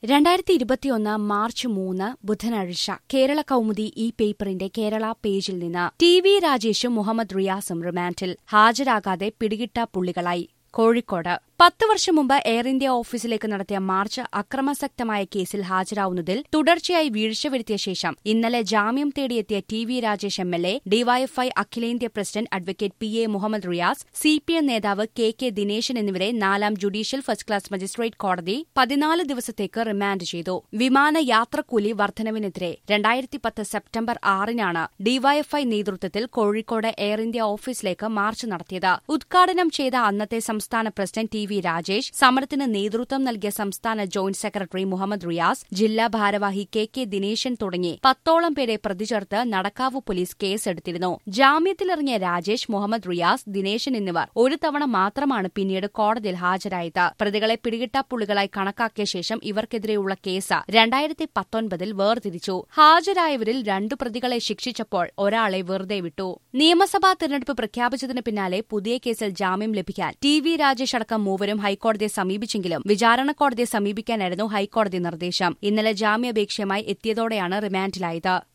രണ്ടായിരത്തി ഇരുപത്തിയൊന്ന് മാർച്ച് മൂന്ന് ബുധനാഴ്ച കേരള കൗമുദി ഈ പേപ്പറിന്റെ കേരള പേജിൽ നിന്ന് ടി വി രാജേഷും മുഹമ്മദ് റിയാസും റിമാൻഡിൽ ഹാജരാകാതെ പിടികിട്ട പുള്ളികളായി കോഴിക്കോട് പത്ത് വർഷം മുമ്പ് എയർ ഇന്ത്യ ഓഫീസിലേക്ക് നടത്തിയ മാർച്ച് അക്രമാസക്തമായ കേസിൽ ഹാജരാവുന്നതിൽ തുടർച്ചയായി വീഴ്ച വരുത്തിയ ശേഷം ഇന്നലെ ജാമ്യം തേടിയെത്തിയ T V Rajesh M L A DYFI അഖിലേന്ത്യാ president advocate P A Muhammad Riyas C P M നേതാവ് കെ കെ ദിനേശൻ എന്നിവരെ നാലാം ജുഡീഷ്യൽ ഫസ്റ്റ് ക്ലാസ് മജിസ്ട്രേറ്റ് കോടതി പതിനാല് ദിവസത്തേക്ക് റിമാൻഡ് ചെയ്തു വിമാന യാത്രക്കൂലി വർധനവിനെതിരെ രണ്ടായിരത്തി പത്ത് സെപ്റ്റംബർ ആറിനാണ് ഡിവൈഎഫ്ഐ നേതൃത്വത്തിൽ കോഴിക്കോട് എയർ ഇന്ത്യ ഓഫീസിലേക്ക് മാർച്ച് നടത്തിയത് ഉദ്ഘാടനം ചെയ്ത അന്നത്തെ സംസ്ഥാന പ്രസിഡന്റ് ടി വി രാജേഷ് സമരത്തിന് നേതൃത്വം നൽകിയ സംസ്ഥാന ജോയിന്റ് സെക്രട്ടറി മുഹമ്മദ് റിയാസ് ജില്ലാ ഭാരവാഹി കെ കെ ദിനേശൻ തുടങ്ങി പത്തോളം പേരെ പ്രതി ചേർത്ത് നടക്കാവ് പോലീസ് കേസെടുത്തിരുന്നു ജാമ്യത്തിലിറങ്ങിയ രാജേഷ് മുഹമ്മദ് റിയാസ് ദിനേശൻ എന്നിവർ ഒരു തവണ മാത്രമാണ് പിന്നീട് കോടതിയിൽ ഹാജരായത് പ്രതികളെ പിടികിട്ടാപ്പുള്ളികളായി കണക്കാക്കിയ ശേഷം ഇവർക്കെതിരെയുള്ള കേസ് രണ്ടായിരത്തി പത്തൊൻപതിൽ വേർതിരിച്ചു ഹാജരായവരിൽ രണ്ടു പ്രതികളെ ശിക്ഷിച്ചപ്പോൾ ഒരാളെ വെറുതെ വിട്ടു നിയമസഭാ തെരഞ്ഞെടുപ്പ് പ്രഖ്യാപിച്ചതിന് പിന്നാലെ പുതിയ കേസിൽ ജാമ്യം ലഭിക്കാൻ ടി വി രാജേഷ് അടക്കം മൂവരും ഹൈക്കോടതിയെ സമീപിച്ചെങ്കിലും വിചാരണ കോടതിയെ സമീപിക്കാനായിരുന്നു ഹൈക്കോടതി നിർദ്ദേശം ഇന്നലെ ജാമ്യാപേക്ഷയുമായി എത്തിയതോടെയാണ് റിമാൻഡിലായത്